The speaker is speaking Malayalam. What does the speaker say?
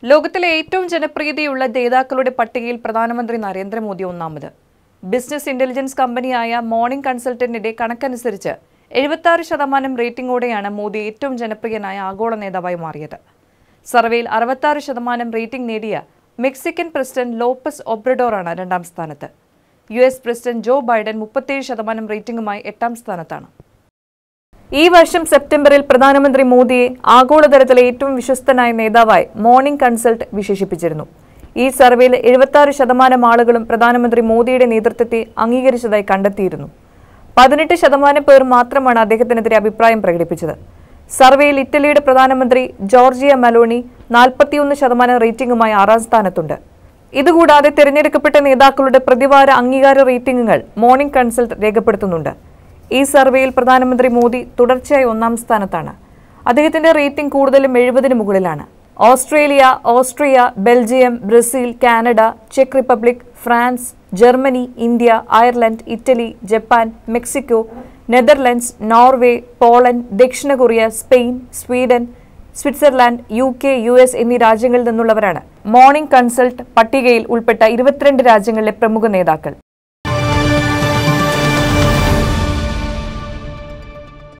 ലോകത്തിലെ ഏറ്റവും ജനപ്രീതിയുള്ള നേതാക്കളുടെ പട്ടികയിൽ പ്രധാനമന്ത്രി നരേന്ദ്രമോദി ഒന്നാമത് ബിസിനസ് ഇന്റലിജൻസ് കമ്പനിയായ മോർണിംഗ് കൺസൾട്ടന്റിന്റെ കണക്കനുസരിച്ച് എഴുപത്തി ആറ് ശതമാനം റേറ്റിംഗോടെയാണ് മോദി ഏറ്റവും ജനപ്രിയനായ ആഗോള നേതാവായി മാറിയത് സർവേയിൽ അറുപത്തി ശതമാനം റേറ്റിംഗ് നേടിയ മെക്സിക്കൻ പ്രസിഡന്റ് ലോപ്പസ് ഒബ്രഡോറാണ് രണ്ടാം സ്ഥാനത്ത് U S president Joe Biden മുപ്പത്തേഴ് ശതമാനം റേറ്റിംഗുമായി എട്ടാം സ്ഥാനത്താണ് ഈ വർഷം സെപ്റ്റംബറിൽ പ്രധാനമന്ത്രി മോദിയെ ആഗോളതലത്തിലെ ഏറ്റവും വിശ്വസ്തനായ നേതാവായി മോർണിംഗ് കൺസൾട്ട് വിശേഷിപ്പിച്ചിരുന്നു ഈ സർവേയിൽ എഴുപത്തി ആറ് ശതമാനം ആളുകളും പ്രധാനമന്ത്രി മോദിയുടെ നേതൃത്വത്തെ അംഗീകരിച്ചതായി കണ്ടെത്തിയിരുന്നു പതിനെട്ട് ശതമാനം പേർ മാത്രമാണ് അദ്ദേഹത്തിനെതിരെ അഭിപ്രായം പ്രകടിപ്പിച്ചത് സർവേയിൽ ഇറ്റലിയുടെ പ്രധാനമന്ത്രി ജോർജിയ മലോണി നാൽപ്പത്തിയൊന്ന് ശതമാനം റേറ്റിംഗുമായി ആറാം സ്ഥാനത്തുണ്ട് ഇതുകൂടാതെ തിരഞ്ഞെടുക്കപ്പെട്ട നേതാക്കളുടെ പ്രതിവാര അംഗീകാര റേറ്റിംഗുകൾ മോർണിംഗ് കൺസൾട്ട് രേഖപ്പെടുത്തുന്നുണ്ട് ഈ സർവേയിൽ പ്രധാനമന്ത്രി മോദി തുടർച്ചയായി ഒന്നാം സ്ഥാനത്താണ് അദ്ദേഹത്തിന്റെ റേറ്റിംഗ് കൂടുതലും എഴുപതിന് മുകളിലാണ് Australia Austria Belgium Brazil Canada ചെക്ക് Republic France Germany India Ireland Italy Japan Mexico Netherlands Norway Poland ദക്ഷിണ Korea Spain Sweden Switzerland U K U S എന്നീ രാജ്യങ്ങളിൽ നിന്നുള്ളവരാണ് മോർണിംഗ് കൺസൾട്ട് പട്ടികയിൽ ഉൾപ്പെട്ട ഇരുപത്തിരണ്ട് രാജ്യങ്ങളിലെ പ്രമുഖ നേതാക്കൾ